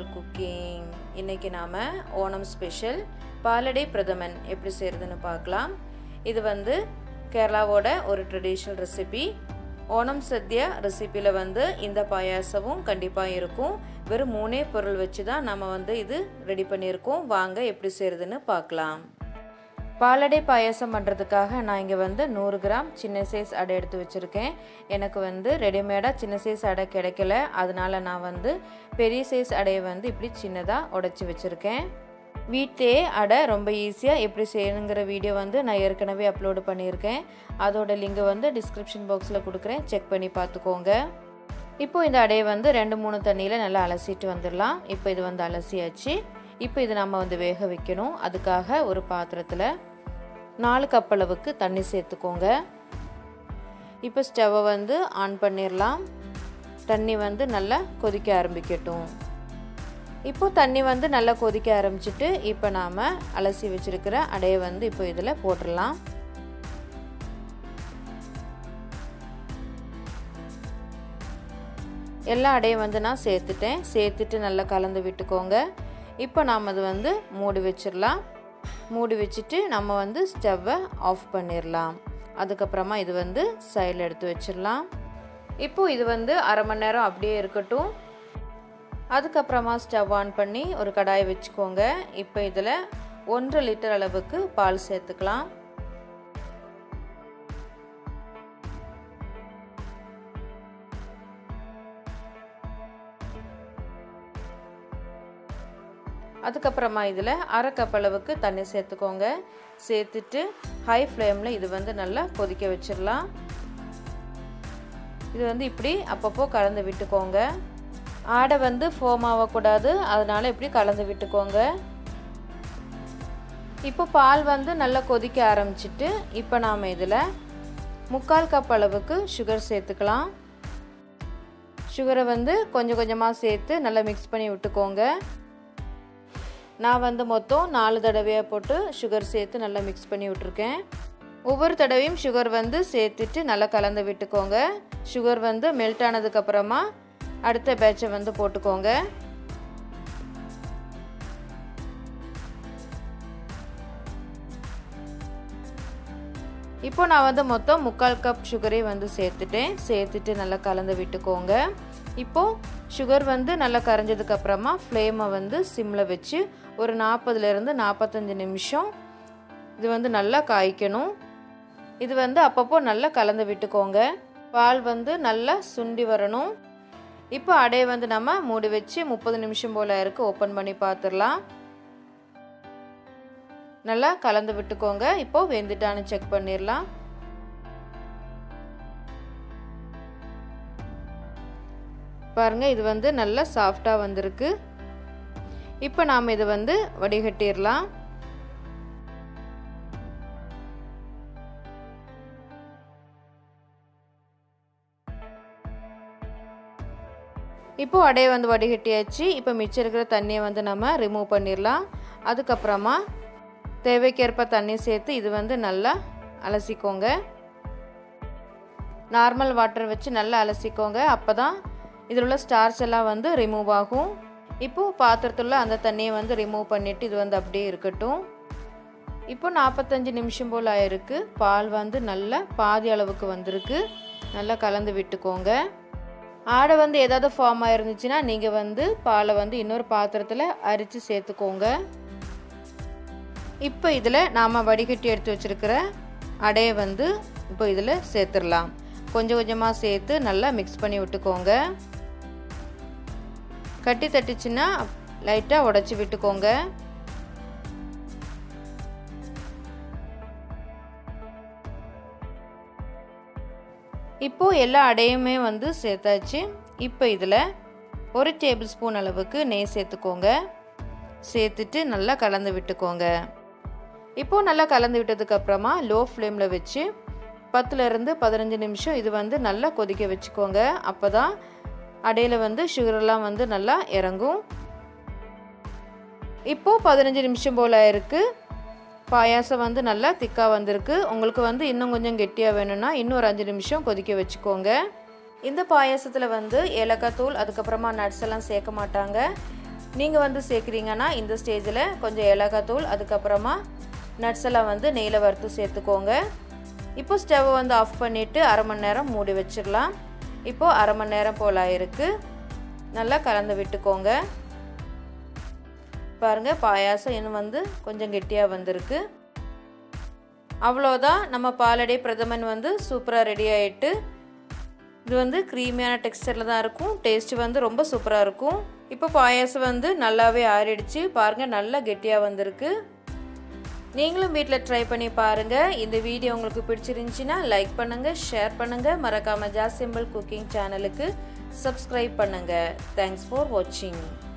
Tamil cooking இன்றைக்கி நாம் Onam special பாலடை pradhaman எப்படி செய்கிறதுன்னு பார்க்கலாம் இது வந்து கேரளாவோட ஒரு ட்ரெடிஷ்னல் ரெசிபி ஓணம் சத்யா ரெசிப்பியில் வந்து இந்த பாயாசமும் கண்டிப்பாக இருக்கும் வெறும் மூணே பொருள் வச்சு தான் நம்ம வந்து இது ரெடி பண்ணியிருக்கோம் வாங்க எப்படி செய்கிறதுன்னு பார்க்கலாம் பாலடை பாயாசம் பண்ணுறதுக்காக நான் இங்கே வந்து நூறு கிராம் சின்ன சைஸ் அடை எடுத்து வச்சுருக்கேன் எனக்கு வந்து ரெடிமேடாக சின்ன சைஸ் அடை கிடைக்கல அதனால் நான் வந்து பெரிய சைஸ் அடையை வந்து இப்படி சின்னதாக உடச்சி வச்சுருக்கேன் வீட்டிலே அடை ரொம்ப ஈஸியாக எப்படி செய்யணுங்கிற வீடியோ வந்து நான் ஏற்கனவே அப்லோடு பண்ணியிருக்கேன் அதோட லிங்கை வந்து டிஸ்கிரிப்ஷன் பாக்ஸில் கொடுக்குறேன் செக் பண்ணி பார்த்துக்கோங்க இப்போ இந்த அடையை வந்து ரெண்டு மூணு தண்ணியில் நல்லா அலசிட்டு வந்துடலாம் இப்போ இது வந்து அலசியாச்சு இப்போ இது நம்ம வந்து வேக வைக்கணும் அதுக்காக ஒரு பாத்திரத்தில் நாலு கப் அளவுக்கு தண்ணி சேர்த்துக்கோங்க இப்போ ஸ்டவ்வை வந்து ஆன் பண்ணிடலாம் தண்ணி வந்து நல்லா கொதிக்க ஆரம்பிக்கட்டும் இப்போ தண்ணி வந்து நல்லா கொதிக்க ஆரம்பிச்சிட்டு இப்போ நாம் அலசி வச்சுருக்கிற அடையை வந்து இப்போ இதில் போட்டுடலாம் எல்லா அடையும் வந்து நான் சேர்த்துட்டேன் சேர்த்துட்டு நல்லா கலந்து விட்டுக்கோங்க இப்போ நாம் அது வந்து மூடி வச்சிடலாம் மூடி வச்சுட்டு நம்ம வந்து ஸ்டவ்வை ஆஃப் பண்ணிடலாம் அதுக்கப்புறமா இது வந்து சைடில் எடுத்து வச்சிடலாம் இப்போது இது வந்து அரை மணி நேரம் அப்படியே இருக்கட்டும் அதுக்கப்புறமா ஸ்டவ் ஆன் பண்ணி ஒரு கடாயை வச்சுக்கோங்க இப்போ இதில் ஒன்றரை லிட்டர் அளவுக்கு பால் சேர்த்துக்கலாம் அதுக்கப்புறமா இதில் அரை கப் அளவுக்கு தண்ணி சேர்த்துக்கோங்க சேர்த்துட்டு ஹை ஃப்ளேமில் இது வந்து நல்லா கொதிக்க வச்சிடலாம் இது வந்து இப்படி அப்பப்போ கலந்து விட்டுக்கோங்க ஆடை வந்து ஃபோம் ஆகக்கூடாது அதனால் இப்படி கலந்து விட்டுக்கோங்க இப்போ பால் வந்து நல்லா கொதிக்க ஆரம்பிச்சிட்டு இப்போ நாம் இதில் முக்கால் கப் அளவுக்கு சுகர் சேர்த்துக்கலாம் சுகரை வந்து கொஞ்சம் கொஞ்சமாக சேர்த்து நல்லா மிக்ஸ் பண்ணி விட்டுக்கோங்க நான் வந்து மொத்தம் நாலு தடவையாக போட்டு சுகர் சேர்த்து நல்லா மிக்ஸ் பண்ணி விட்ருக்கேன் ஒவ்வொரு தடவையும் சுகர் வந்து சேர்த்துட்டு நல்லா கலந்து விட்டுக்கோங்க சுகர் வந்து மெல்ட் ஆனதுக்கப்புறமா அடுத்த பேட்சை வந்து போட்டுக்கோங்க இப்போ நான் வந்து மொத்தம் முக்கால் கப் சுகரே வந்து சேர்த்துட்டேன் சேர்த்துட்டு நல்லா கலந்து விட்டுக்கோங்க இப்போது சுகர் வந்து நல்லா கரைஞ்சதுக்கப்புறமா ஃப்ளேமை வந்து சிம்மில் வச்சு ஒரு நாற்பதுலேருந்து நாற்பத்தஞ்சு நிமிஷம் இது வந்து நல்லா காய்க்கணும் இது வந்து அப்பப்போ நல்லா கலந்து விட்டுக்கோங்க பால் வந்து நல்லா சுண்டி வரணும் இப்போ அடையை வந்து நம்ம மூடி வச்சு முப்பது நிமிஷம் போல் இருக்குது ஓப்பன் பண்ணி பார்த்துடலாம் நல்லா கலந்து விட்டுக்கோங்க இப்போது வெந்துட்டான்னு செக் பண்ணிடலாம் பாருங்கள் இது வந்து நல்லா சாஃப்டாக வந்திருக்கு இப்போ நாம் இதை வந்து வடிகட்டிடலாம் இப்போது அடையை வந்து வடிகட்டியாச்சு இப்போ மிச்சம் இருக்கிற தண்ணியை வந்து நம்ம ரிமூவ் பண்ணிடலாம் அதுக்கப்புறமா தேவைக்கேற்ப தண்ணி சேர்த்து இது வந்து நல்லா அலசிக்கோங்க நார்மல் வாட்டர் வச்சு நல்லா அலசிக்கோங்க அப்போ தான் இதில் உள்ள ஸ்டார்ச் எல்லாம் வந்து ரிமூவ் ஆகும் இப்போது பாத்திரத்தில் அந்த தண்ணியை வந்து ரிமூவ் பண்ணிவிட்டு இது வந்து அப்படியே இருக்கட்டும் இப்போ நாற்பத்தஞ்சு நிமிஷம் போல் ஆயிருக்கு பால் வந்து நல்லா பாதி அளவுக்கு வந்திருக்கு நல்லா கலந்து விட்டுக்கோங்க ஆடை வந்து ஏதாவது ஃபார்ம் ஆயிருந்துச்சுன்னா நீங்கள் வந்து பாலை வந்து இன்னொரு பாத்திரத்தில் அரித்து சேர்த்துக்கோங்க இப்போ இதில் நாம் வடிகட்டி எடுத்து வச்சுருக்கிற அடையை வந்து இப்போ இதில் சேர்த்துடலாம் கொஞ்சம் கொஞ்சமாக சேர்த்து நல்லா மிக்ஸ் பண்ணி விட்டுக்கோங்க கட்டி தட்டிச்சுன்னா லைட்டாக உடச்சி விட்டுக்கோங்க இப்போது எல்லா அடையுமே வந்து சேர்த்தாச்சு இப்போ இதில் ஒரு டேபிள் ஸ்பூன் அளவுக்கு நெய் சேர்த்துக்கோங்க சேர்த்துட்டு நல்லா கலந்து விட்டுக்கோங்க இப்போது நல்லா கலந்து விட்டதுக்கப்புறமா லோ ஃப்ளேமில் வச்சு பத்துலேருந்து பதினஞ்சு நிமிஷம் இது வந்து நல்லா கொதிக்க வச்சுக்கோங்க அப்போ தான் அடையில் வந்து சுகரெல்லாம் வந்து நல்லா இறங்கும் இப்போது பதினஞ்சு நிமிஷம் போல் இருக்குது பாயாசம் வந்து நல்லா திக்காக வந்திருக்கு உங்களுக்கு வந்து இன்னும் கொஞ்சம் கெட்டியாக வேணும்னா இன்னும் ஒரு அஞ்சு நிமிஷம் கொதிக்க வச்சுக்கோங்க இந்த பாயாசத்தில் வந்து ஏலக்காய் தூள் அதுக்கப்புறமா நட்ஸ் எல்லாம் சேர்க்க மாட்டாங்க நீங்கள் வந்து சேர்க்குறீங்கன்னா இந்த ஸ்டேஜில் கொஞ்சம் ஏலக்காத்தூள் அதுக்கப்புறமா நட்ஸ் எல்லாம் வந்து நெய்யில் வறுத்து சேர்த்துக்கோங்க இப்போ ஸ்டவ்வை வந்து ஆஃப் பண்ணிவிட்டு அரை மணி நேரம் மூடி வச்சிடலாம் இப்போது அரை மணி நேரம் போல் ஆயிருக்கு நல்லா கலந்து விட்டுக்கோங்க பாருங்கள் பாயாசம் இன்னும் வந்து கொஞ்சம் கெட்டியாக வந்திருக்கு அவ்வளோதான் நம்ம பாலடை பிரதமன் வந்து சூப்பராக ரெடி ஆகிட்டு இது வந்து க்ரீமியான டெக்ஸ்டரில் தான் இருக்கும் டேஸ்ட் வந்து ரொம்ப சூப்பராக இருக்கும் இப்போ பாயாசம் வந்து நல்லாவே ஆறிடுச்சு பாருங்கள் நல்லா கெட்டியாக வந்திருக்கு நீங்களும் வீட்டில் ட்ரை பண்ணி பாருங்கள் இந்த வீடியோ உங்களுக்கு பிடிச்சிருந்துச்சின்னா லைக் பண்ணுங்கள் ஷேர் பண்ணுங்கள் மறக்காமல் ஜாஸ் சிம்பிள் குக்கிங் சேனலுக்கு சப்ஸ்கிரைப் பண்ணுங்கள் தேங்க்ஸ் ஃபார் வாட்சிங்